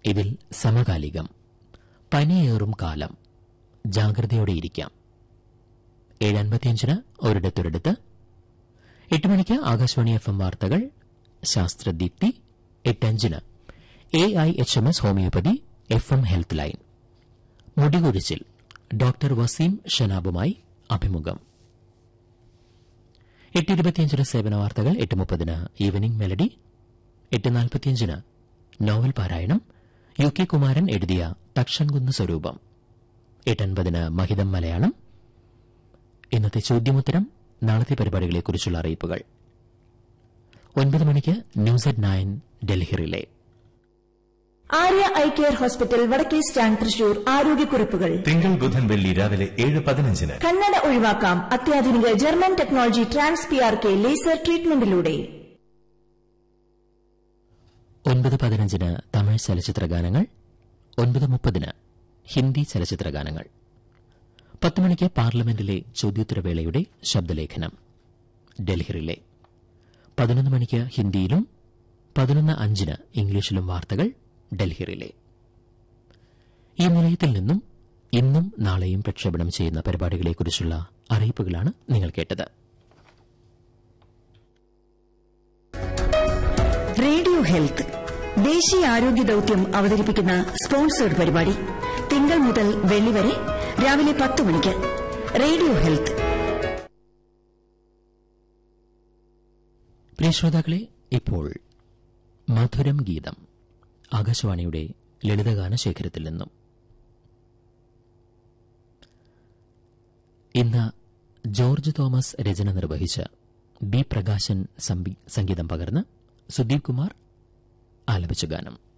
ഇതിൽ സമകാലികം പനിയേറും കാലം ജാഗ്രതയോടെയിരിക്കാം ഏഴ് അൻപത്തിയഞ്ചിന് ഒരിടത്തൊരിടത്ത് എട്ട് മണിക്ക് ആകാശവാണി എഫ് എം വാർത്തകൾ ശാസ്ത്രദീപ്തി എട്ടഞ്ചിന് A I H M S homoeopathy F M health line മുടികൊഴിച്ചിൽ ഡോക്ടർ വസീം ഷനാബുമായി അഭിമുഖം എട്ട് ഇരുപത്തിയഞ്ചിന് സേവന വാർത്തകൾ എട്ട് മുപ്പതിന് ഈവനിംഗ് മെലഡി എട്ട് നാൽപ്പത്തിയഞ്ചിന് നോവൽ പാരായണം യു കെ കുമാരൻ എഴുതിയ തക്ഷൻകുന്ന് സ്വരൂപം എട്ടൻപതിന് മഹിതം മലയാളം ഇന്നത്തെ ചോദ്യമുത്തരം നാളത്തെ പരിപാടികളെക്കുറിച്ചുള്ള അറിയിപ്പുകൾ ഒൻപത് മണിക്ക് news at nine Delhi relay Arya eye care hospital വടക്കേ സ്റ്റാൻഡ് തൃശൂർ ആരോഗ്യക്കുറിപ്പുകൾ തിങ്കൾ ബുധൻ വെള്ളി രാവിലെ ഏഴ് പതിനഞ്ചിന് കണ്ണട ഒഴിവാക്കാം അത്യാധുനിക German technology trans P R K laser ട്രീറ്റ്മെന്റിലൂടെ ഒൻപത് പതിനഞ്ചിന് തമിഴ് ചലച്ചിത്ര ഗാനങ്ങൾ ഒൻപത് മുപ്പതിന് ഹിന്ദി ചലച്ചിത്ര ഗാനങ്ങൾ പത്ത് മണിക്ക് പാർലമെന്റിലെ ചോദ്യോത്തരവേളയുടെ ശബ്ദലേഖനം ഡൽഹി റിലേ പതിനൊന്ന് മണിക്ക് ഹിന്ദിയിലും പതിനൊന്ന് അഞ്ചിന് ഇംഗ്ലീഷിലും വാർത്തകൾ ഡൽഹി റിലേ ഈ നിലയത്തിൽ നിന്നും ഇന്നും നാളെയും പ്രക്ഷേപണം ചെയ്യുന്ന പരിപാടികളെക്കുറിച്ചുള്ള അറിയിപ്പുകളാണ് നിങ്ങൾ കേട്ടത് റേഡിയോ ഹെൽത്ത് ദേശീയ ആരോഗ്യ ദൌത്യം അവതരിപ്പിക്കുന്ന സ്പോൺസേഡ് പരിപാടി തിങ്കൾ മുതൽ വെള്ളി വരെ രാവിലെ പത്ത് മണിക്ക് റേഡിയോ ഹെൽത്ത് പ്രിയ ശ്രോതാക്കളെ ഇപ്പോൾ മധുരം ഗീതം ആകാശവാണിയുടെ ലളിതഗാന ശേഖരത്തിൽ നിന്നും ഇന്ന് ജോർജ് തോമസ് രചന നിർവഹിച്ച ബി പ്രകാശൻ സംബി- സംഗീതം പകർന്ന് സുദീപ് കുമാർ ആലപിച്ച ഗാനം